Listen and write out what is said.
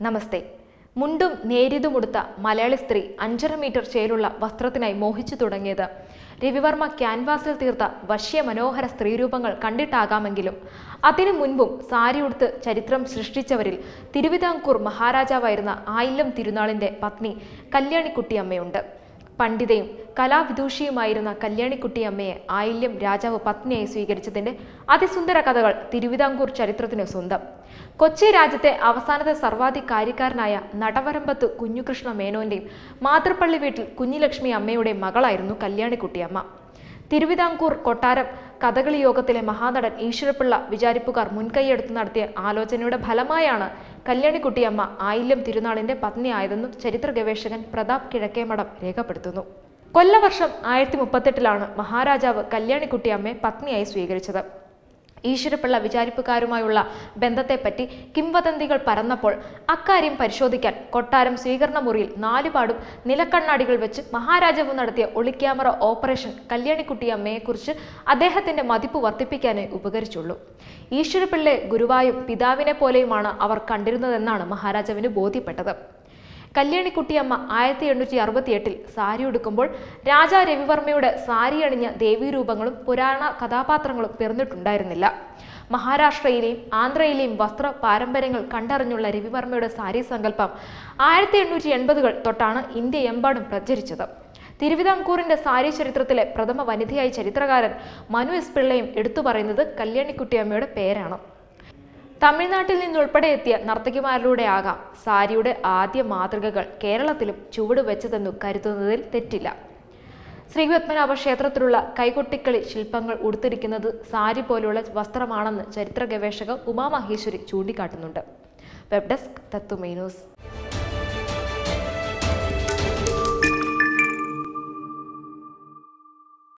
നമസ്തേ മുണ്ടും നേരിതുമുടുത്ത മലയാളി സ്ത്രീ അഞ്ചര മീറ്റർ ചേലുള്ള വസ്ത്രത്തിനായി മോഹിച്ചു തുടങ്ങിയത് രവിവർമ്മ ക്യാൻവാസിൽ തീർത്ത വശ്യ മനോഹര സ്ത്രീരൂപങ്ങൾ കണ്ടിട്ടാകാമെങ്കിലും അതിനു മുൻപും സാരി ഉടുത്ത് ചരിത്രം സൃഷ്ടിച്ചവരിൽ തിരുവിതാംകൂർ മഹാരാജാവായിരുന്ന ആയില്യം തിരുനാളിന്റെ പത്നി കല്യാണിക്കുട്ടിയമ്മയുണ്ട് പണ്ഡിതയും കലാവിദൂഷിയുമായിരുന്ന കല്യാണിക്കുട്ടിയമ്മയെ ആയില്യം രാജാവ് പത്നിയായി സ്വീകരിച്ചതിന്റെ അതിസുന്ദര കഥകൾ തിരുവിതാംകൂർ ചരിത്രത്തിന് സ്വന്തം കൊച്ചി രാജ്യത്തെ അവസാനത്തെ സർവാധികാരിക്കാരനായ നടവരമ്പത്ത് കുഞ്ഞുകൃഷ്ണ മേനോന്റെയും മാതൃപ്പള്ളി വീട്ടിൽ കുഞ്ഞിലക്ഷ്മി അമ്മയുടെ മകളായിരുന്നു കല്യാണിക്കുട്ടിയമ്മ തിരുവിതാംകൂർ കൊട്ടാരം കഥകളി യോഗത്തിലെ മഹാനടൻ ഈശ്വരപ്പിള്ള വിചാരിപ്പുകാർ മുൻകൈയെടുത്ത് നടത്തിയ ആലോചനയുടെ ഫലമായാണ് കല്യാണിക്കുട്ടിയമ്മ ആയില്യം തിരുനാളിന്റെ പത്നിയായതെന്നും ചരിത്ര ഗവേഷകൻ പ്രതാപ് കിഴക്കേമഠം രേഖപ്പെടുത്തുന്നു കൊല്ലവർഷം ആയിരത്തി മുപ്പത്തെട്ടിലാണ് മഹാരാജാവ് കല്യാണിക്കുട്ടിയമ്മയെ പത്നിയായി സ്വീകരിച്ചത് ഈശ്വരപ്പിള്ള വിചാരിപ്പുകാരുമായുള്ള ബന്ധത്തെപ്പറ്റി കിംവദന്തികൾ പരന്നപ്പോൾ അക്കാര്യം പരിശോധിക്കാൻ കൊട്ടാരം സ്വീകരണ മുറിയിൽ നാലുപാടും നിലക്കണ്ണാടികൾ വെച്ച് മഹാരാജാവ് നടത്തിയ ഒളിക്യാമറ ഓപ്പറേഷൻ കല്യാണിക്കുട്ടിയമ്മയെക്കുറിച്ച് അദ്ദേഹത്തിന്റെ മതിപ്പ് വർദ്ധിപ്പിക്കാനേ ഉപകരിച്ചുള്ളൂ ഈശ്വരപ്പിള്ളയെ ഗുരുവായും പിതാവിനെ പോലെയുമാണ് അവർ കണ്ടിരുന്നതെന്നാണ് മഹാരാജാവിന് ബോധ്യപ്പെട്ടത് കല്യാണിക്കുട്ടിയമ്മ ആയിരത്തി എണ്ണൂറ്റി അറുപത്തി എട്ടിൽ സാരി ഉടുക്കുമ്പോൾ രാജാ രവിവർമ്മയുടെ സാരി അണിഞ്ഞ ദേവീരൂപങ്ങളും പുരാണ കഥാപാത്രങ്ങളും പിറന്നിട്ടുണ്ടായിരുന്നില്ല മഹാരാഷ്ട്രയിലെയും ആന്ധ്രയിലെയും വസ്ത്ര പാരമ്പര്യങ്ങൾ കണ്ടറിഞ്ഞുള്ള രവിവർമ്മയുടെ സാരി സങ്കല്പം ആയിരത്തി എണ്ണൂറ്റി എൺപതുകൾ തൊട്ടാണ് ഇന്ത്യയെമ്പാടും പ്രചരിച്ചത് തിരുവിതാംകൂറിന്റെ സാരി ചരിത്രത്തിലെ പ്രഥമ വനിതയായ ചരിത്രകാരൻ മനു എസ് പിള്ളയും എടുത്തു പറയുന്നത് കല്യാണിക്കുട്ടിയമ്മയുടെ പേരാണ് തമിഴ്നാട്ടിൽ നിന്നുൾപ്പെടെ എത്തിയ നർത്തകിമാരിലൂടെ ആകാം സാരിയുടെ ആദ്യ മാതൃകകൾ കേരളത്തിലും ചുവട് വെച്ചതെന്നു കരുതുന്നതിൽ തെറ്റില്ല ശ്രീപത്മനാഭ ക്ഷേത്രത്തിലുള്ള കൈകൊട്ടിക്കളി ശില്പങ്ങൾ ഉടുത്തിരിക്കുന്നത് സാരി പോലുള്ള വസ്ത്രമാണെന്ന് ചരിത്ര ഗവേഷക ഉമാമഹേശ്വരി ചൂണ്ടിക്കാട്ടുന്നുണ്ട് വെബ് ഡെസ്ക് തത്തുമൈ ന്യൂസ്